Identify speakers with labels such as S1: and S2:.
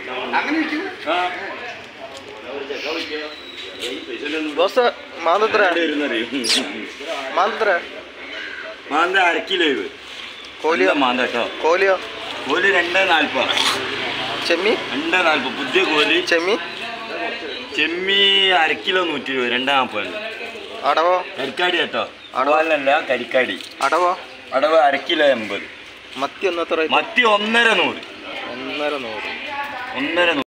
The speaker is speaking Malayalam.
S1: അങ്ങനെ ഇരിക്കും
S2: ആ
S3: ദോസ്ത മാന്തത്ര മാന്തത്ര
S2: മാന്ത അര കിലോ ഇവ്
S3: കോലിയോ
S2: മാന്ത കേട്ടോ
S3: കോലിയോ
S2: കോലി രണ്ട് നാൽപ്പ
S3: ചെമ്മി
S2: രണ്ട് നാൽപ്പ പുതിയ കോലി
S3: ചെമ്മി
S2: ചെമ്മി അര കിലോ നൂറ്റി ഇരുപത് രണ്ട് നാൽപ്പത്
S3: അടവോ
S2: കരിക്കാടി കേട്ടോ
S3: അടവോ
S2: അടവല്ല കരിക്കാടി
S3: അടവോ
S2: അടവ് അര കിലോ എൺപത്
S3: മത്തി ഒന്നത്ര
S2: മത്തി ഒന്നര നൂറ്
S3: ഒന്നര നൂറ്
S2: ഒന്നര നൂറ്